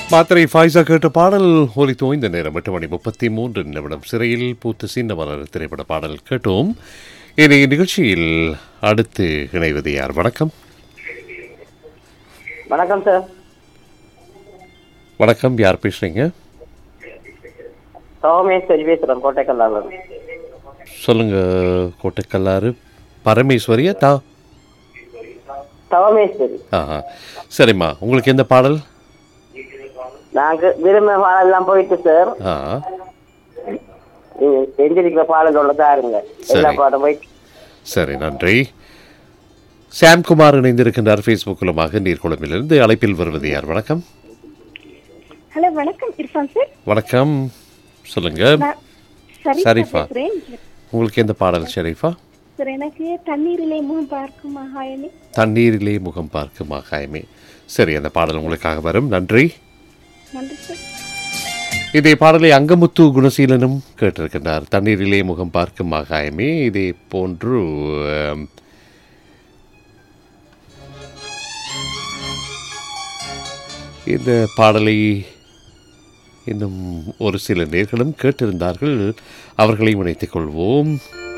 மாத்திரை ஃபாய்ஸா கேட்ட பாடல் ஒலி தோய்ந்த நேரம் எட்டு மணி முப்பத்தி மூன்று நிமிடம் சிறையில் பூத்த சின்ன மலர் திரைப்பட பாடல் கேட்டோம் இன்றைய நிகழ்ச்சியில் அடுத்து இணைவது யார் வணக்கம் வணக்கம் சார் வணக்கம் யார் பேசுறீங்க சோமேஸ்வரி பேசுகிறேன் கோட்டைக்கல்லாளர் சொல்லுங்க கோட்டைக்கல்லாறு பரமேஸ்வரியா தா சோமேஸ்வரி ஆஹா சரிம்மா உங்களுக்கு எந்த பாடல் நாங்க விரும்ப பாடலாம் போயிட்டு சார் ஆ நீங்க எந்திரிக்கிற பாடலோட தாருங்க எல்லா சரி. பாடம் போயிட்டு சரி நன்றி சாம்குமார் இணைந்திருக்கின்றார் ஃபேஸ்புக்கிலுமாக நீர்குளமிலிருந்து அழைப்பில் வருவது யார் வணக்கம் ஹலோ வணக்கம் இர்ஃபான் சார் வணக்கம் சொல்லுங்க நான் சரிஃபா சரிஃபா. பேசுறேன் உங்களுக்கு எந்த பாடல் ஷெரீஃபா சார் எனக்கு தண்ணீரிலே முகம் பார்க்கும் மகாயனி தண்ணீரிலே முகம் பார்க்கும் ஆகாயமே சரி அந்த பாடல் உங்களுக்காக வரும் நன்றி நன்றி சார் இதே பாடலை அங்கமுத்து குணசீலனும் கேட்டிருக்கின்றார் தண்ணீரிலே முகம் பார்க்கும் ஆகாயமே இதே போன்று ஆம், இந்த பாடலை இன்னும் ஒரு சில நேர்களும் கேட்டிருந்தார்கள் அவர்களையும் இணைத்துக் கொள்வோம்